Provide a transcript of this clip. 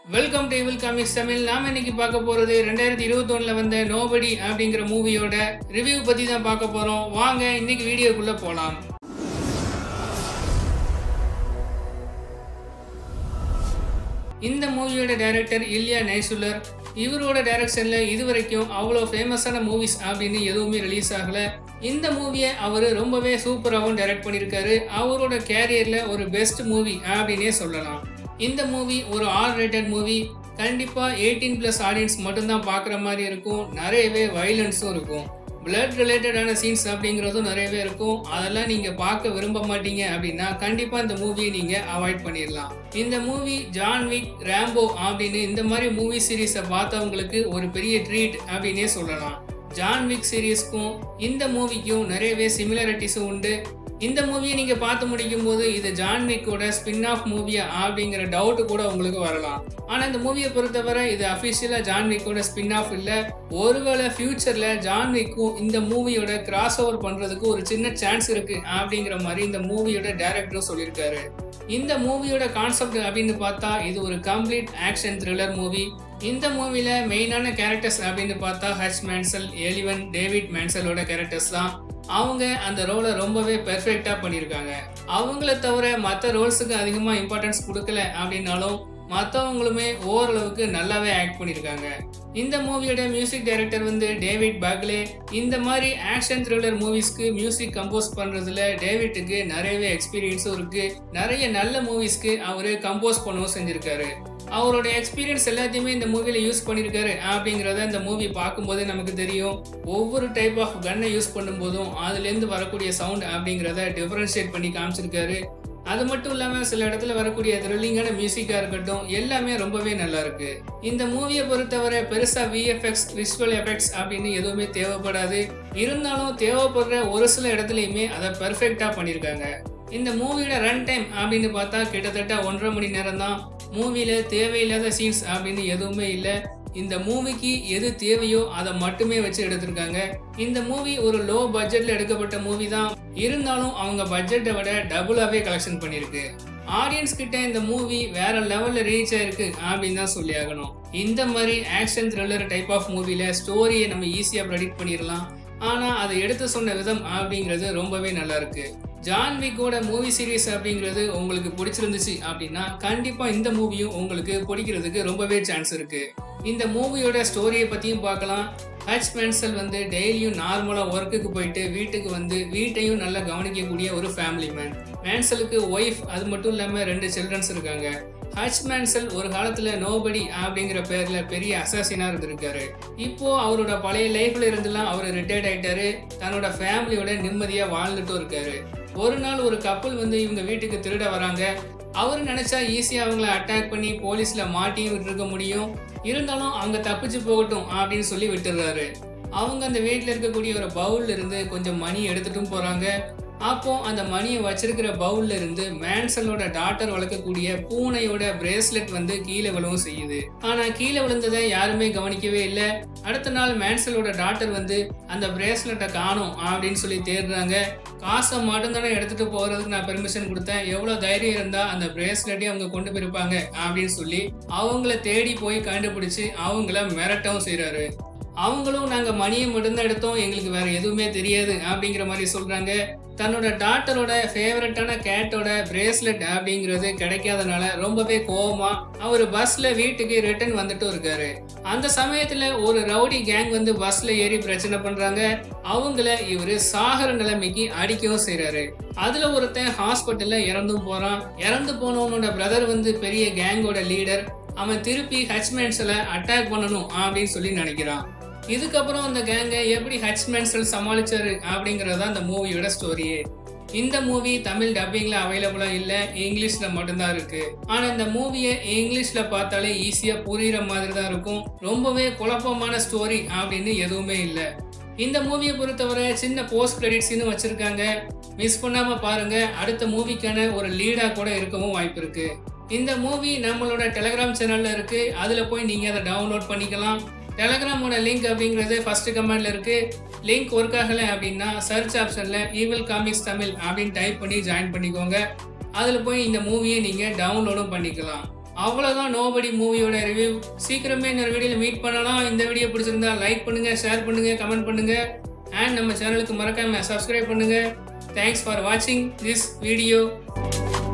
welcome to evil comics Tamil நாம இன்னைக்கு பார்க்க போறது ரெண்டாயிரத்தி இருபத்தொன்னுல வந்த நோபடி அப்படிங்கிற மூவியோட ரிவ்யூ பத்தி தான் பார்க்க போறோம் வாங்க இன்னைக்கு வீடியோக்குள்ள போலாம் இந்த மூவியோட டைரக்டர் இல்யா நைசுலர் இவரோட டைரக்ஷன்ல இதுவரைக்கும் அவ்வளோ ஃபேமஸான மூவிஸ் அப்படின்னு எதுவுமே ரிலீஸ் ஆகல இந்த மூவியை அவர் ரொம்பவே சூப்பராகவும் டைரக்ட் பண்ணியிருக்காரு அவரோட கேரியர்ல ஒரு பெஸ்ட் மூவி அப்படின்னே சொல்லலாம் இந்த மூவி ஒரு ஆல் ரேட்டட் மூவி கண்டிப்பாக எயிட்டீன் ப்ளஸ் ஆடியன்ஸ் மட்டும்தான் பார்க்குற மாதிரி இருக்கும் நிறையவே வைலன்ஸும் இருக்கும் பிளட் ரிலேட்டடான சீன்ஸ் அப்படிங்கிறதும் நிறையவே இருக்கும் அதெல்லாம் நீங்கள் பார்க்க விரும்ப மாட்டீங்க அப்படின்னா கண்டிப்பாக இந்த மூவியை நீங்கள் அவாய்ட் பண்ணிடலாம் இந்த மூவி ஜான் விக் ரேம்போ அப்படின்னு இந்த மாதிரி மூவி சீரீஸை பார்த்தவங்களுக்கு ஒரு பெரிய ட்ரீட் அப்படின்னே சொல்லலாம் ஜான் விக் சீரீஸ்க்கும் இந்த மூவிக்கும் நிறையவே சிமிலாரிட்டிஸும் உண்டு இந்த மூவியை நீங்கள் பார்த்து முடிக்கும் போது இது ஜான் விக்கோட ஸ்பின் ஆஃப் மூவியா அப்படிங்கிற டவுட் கூட உங்களுக்கு வரலாம் ஆனால் இந்த மூவியை பொறுத்தவரை இது அஃபிஷியலாக ஜான் விக்கோட ஸ்பின் ஆஃப் இல்லை ஒருவேளை ஃபியூச்சரில் ஜான் விக்கும் இந்த மூவியோட கிராஸ் ஓவர் பண்ணுறதுக்கு ஒரு சின்ன சான்ஸ் இருக்குது அப்படிங்கிற மாதிரி இந்த மூவியோட டைரக்டரும் சொல்லியிருக்காரு இந்த மூவியோட கான்செப்ட் அப்படின்னு பார்த்தா இது ஒரு கம்ப்ளீட் ஆக்ஷன் த்ரில்லர் மூவி இந்த மூவில மெயினான கேரக்டர்ஸ் அப்படின்னு பார்த்தா ஹச் மேன்சல் எலிவன் டேவிட் மேன்சலோட கேரக்டர்ஸ் தான் அவங்க அந்த ரோலை ரொம்பவே பெர்ஃபெக்டாக பண்ணியிருக்காங்க அவங்கள தவிர மற்ற ரோல்ஸுக்கு அதிகமாக இம்பார்ட்டன்ஸ் கொடுக்கல அப்படின்னாலும் மற்றவங்களுமே ஓரளவுக்கு நல்லாவே ஆக்ட் பண்ணியிருக்காங்க இந்த மூவியோட மியூசிக் டைரக்டர் வந்து டேவிட் பாக்லே இந்த மாதிரி ஆக்ஷன் த்ரில்லர் மூவிஸ்க்கு மியூசிக் கம்போஸ் பண்ணுறதுல டேவிட்டுக்கு நிறையவே எக்ஸ்பீரியன்ஸும் இருக்கு நிறைய நல்ல மூவிஸ்க்கு அவர் கம்போஸ் பண்ணவும் செஞ்சிருக்காரு அவரோட எக்ஸ்பீரியன்ஸ் எல்லாத்தையுமே இந்த மூவியில் யூஸ் பண்ணியிருக்காரு அப்படிங்கிறத இந்த மூவி பார்க்கும்போது நமக்கு தெரியும் ஒவ்வொரு டைப் ஆஃப் கன்னை யூஸ் பண்ணும்போதும் அதுலேருந்து வரக்கூடிய சவுண்ட் அப்படிங்கிறத டிஃப்ரென்ஷியேட் பண்ணி காமிச்சிருக்காரு அது மட்டும் இல்லாமல் சில இடத்துல வரக்கூடிய த்ரில்லிங்கான மியூசிக்காக இருக்கட்டும் எல்லாமே ரொம்பவே நல்லா இருக்கு இந்த மூவியை பொறுத்தவரை பெருசாக விஎஃப்எக்ஸ் விஷுவல் எஃபெக்ட்ஸ் அப்படின்னு எதுவுமே தேவைப்படாது இருந்தாலும் தேவைப்படுற ஒரு சில இடத்துலையுமே அதை பெர்ஃபெக்டாக பண்ணியிருக்காங்க இந்த மூவியோட ரன் டைம் அப்படின்னு பார்த்தா கிட்டத்தட்ட ஒன்றரை மணி நேரம் தான் மூவியில் தேவையில்லாத சீன்ஸ் அப்படின்னு எதுவுமே இல்லை இந்த மூவிக்கு எது தேவையோ அதை மட்டுமே வச்சு எடுத்திருக்காங்க இந்த மூவி ஒரு லோ பட்ஜெட்ல எடுக்கப்பட்ட மூவி தான் இருந்தாலும் அவங்க பட்ஜெட்டை விட டபுளாவே கலெக்ஷன் பண்ணியிருக்கு ஆடியன்ஸ் கிட்ட இந்த மூவி வேற லெவல்ல ரீச் ஆயிருக்கு அப்படின்னு தான் சொல்லி ஆகணும் இந்த மாதிரி ஆக்ஷன் த்ரில்லர் டைப் ஆஃப் மூவில ஸ்டோரியை நம்ம ஈஸியா ப்ரெடிக்ட் பண்ணிடலாம் ஆனா அதை எடுத்து சொன்ன விதம் அப்படிங்கிறது ரொம்பவே நல்லா இருக்கு ஜான் விக்கோட மூவி சீரீஸ் அப்படிங்கிறது உங்களுக்கு பிடிச்சிருந்துச்சு அப்படின்னா கண்டிப்பாக இந்த மூவியும் உங்களுக்கு பிடிக்கிறதுக்கு ரொம்பவே சான்ஸ் இருக்கு இந்த மூவியோட ஸ்டோரியை பற்றியும் பார்க்கலாம் ஹச் மேன்சல் வந்து டெய்லியும் நார்மலாக ஒர்க்குக்கு போயிட்டு வீட்டுக்கு வந்து வீட்டையும் நல்லா கவனிக்கக்கூடிய ஒரு ஃபேமிலி மேன் மேன்சலுக்கு ஒய்ஃப் அது மட்டும் இல்லாமல் ரெண்டு சில்ட்ரன்ஸ் இருக்காங்க ஹச் மேன்சல் ஒரு காலத்துல நோபடி அப்படிங்கிற பேர்ல பெரிய அசாசினா இருந்திருக்காரு இப்போ அவரோட பழைய லைஃப்ல இருந்தெல்லாம் அவர் ரிட்டையர்ட் ஆயிட்டாரு தன்னோட ஃபேமிலியோட நிம்மதியா வாழ்ந்துட்டும் இருக்காரு ஒரு நாள் ஒரு கப்பல் வந்து இவங்க வீட்டுக்கு திருட வராங்க அவர் நினைச்சா ஈஸியாக அவங்கள அட்டாக் பண்ணி போலீஸில் மாட்டியும் விட்டுருக்க முடியும் இருந்தாலும் அவங்க தப்பிச்சு போகட்டும் அப்படின்னு சொல்லி விட்டுடுறாரு அவங்க அந்த வீட்டில் இருக்கக்கூடிய ஒரு பவுல்ல இருந்து கொஞ்சம் மணி எடுத்துட்டும் போகிறாங்க அப்போ அந்த மணியை வச்சிருக்கிற பவுல்ல இருந்து மேன்சலோட டாட்டர் வளர்க்கக்கூடிய பூனையோட பிரேஸ்லெட் வந்து கீழே விழவும் செய்யுது ஆனா கீழே விழுந்ததை யாருமே கவனிக்கவே இல்லை அடுத்த நாள் மேன்சலோட டாட்டர் வந்து அந்த பிரேஸ்லெட்டை காணும் அப்படின்னு சொல்லி தேடுறாங்க காசை மட்டும்தானே எடுத்துட்டு போறதுக்கு நான் பெர்மிஷன் கொடுத்தேன் எவ்வளவு தைரியம் இருந்தா அந்த பிரேஸ்லெட்டையும் அவங்க கொண்டு போயிருப்பாங்க அப்படின்னு சொல்லி அவங்கள தேடி போய் கண்டுபிடிச்சு அவங்கள மிரட்டவும் செய்யறாரு அவங்களும் நாங்கள் மணியை மட்டும்தான் எடுத்தோம் எங்களுக்கு வேற எதுவுமே தெரியாது அப்படிங்கிற மாதிரி சொல்றாங்க தன்னோட டாக்டரோட ஃபேவரட்டான கேட்டோட பிரேஸ்லெட் அப்படிங்கிறது கிடைக்காதனால ரொம்பவே கோவமா அவர் பஸ்ல வீட்டுக்கு ரிட்டர்ன் வந்துட்டும் இருக்காரு அந்த சமயத்துல ஒரு ரவுடி கேங் வந்து பஸ்ல ஏறி பிரச்சனை பண்றாங்க அவங்கள இவரு சாகர நிலைமைக்கு அடிக்கவும் செய்றாரு அதுல ஒருத்தன் ஹாஸ்பிட்டல்ல இறந்தும் போறான் இறந்து போனவனோட பிரதர் வந்து பெரிய கேங்கோட லீடர் அவன் திருப்பி ஹச்மேன்ஸில் அட்டாக் பண்ணணும் அப்படின்னு சொல்லி நினைக்கிறான் இதுக்கப்புறம் அந்த கேங்கை எப்படி ஹச்மேன்ஸில் சமாளிச்சாரு அப்படிங்கிறது தான் இந்த மூவியோட ஸ்டோரியே இந்த மூவி தமிழ் டப்பிங்ல அவைலபிளா இல்ல இங்கிலீஷ்ல மட்டும்தான் இருக்கு ஆனா இந்த மூவியை இங்கிலீஷ்ல பார்த்தாலே ஈஸியா புரியுற மாதிரி தான் இருக்கும் ரொம்பவே குழப்பமான ஸ்டோரி அப்படின்னு எதுவுமே இல்லை இந்த மூவியை பொறுத்தவரை சின்ன போஸ்ட் கிரெடிட்ஸ்னு வச்சிருக்காங்க மிஸ் பண்ணாம பாருங்க அடுத்த மூவிக்கான ஒரு லீடா கூட இருக்கவும் வாய்ப்பு இருக்கு இந்த மூவி நம்மளோட டெலகிராம் சேனல்ல இருக்கு அதுல போய் நீங்க அதை டவுன்லோட் பண்ணிக்கலாம் டெலகிராமோட லிங்க் அப்படிங்கிறது ஃபர்ஸ்ட் கமெண்ட்ல இருக்கு லிங்க் ஒர்க் ஆகலை அப்படின்னா சர்ச் ஆப்ஷன்ல ஈவில் காமிக்ஸ் தமிழ் அப்படின்னு டைப் பண்ணி ஜாயின் பண்ணிக்கோங்க அதில் போய் இந்த மூவியை நீங்கள் டவுன்லோடும் பண்ணிக்கலாம் அவ்வளோதான் நோபடி மூவியோட ரிவ்யூ சீக்கிரமே இன்னொரு வீடியோவில் மீட் பண்ணலாம் இந்த வீடியோ பிடிச்சிருந்தா லைக் பண்ணுங்கள் ஷேர் பண்ணுங்கள் கமெண்ட் பண்ணுங்கள் அண்ட் நம்ம சேனலுக்கு மறக்காமல் சப்ஸ்கிரைப் பண்ணுங்கள் தேங்க்ஸ் ஃபார் வாட்சிங் திஸ் வீடியோ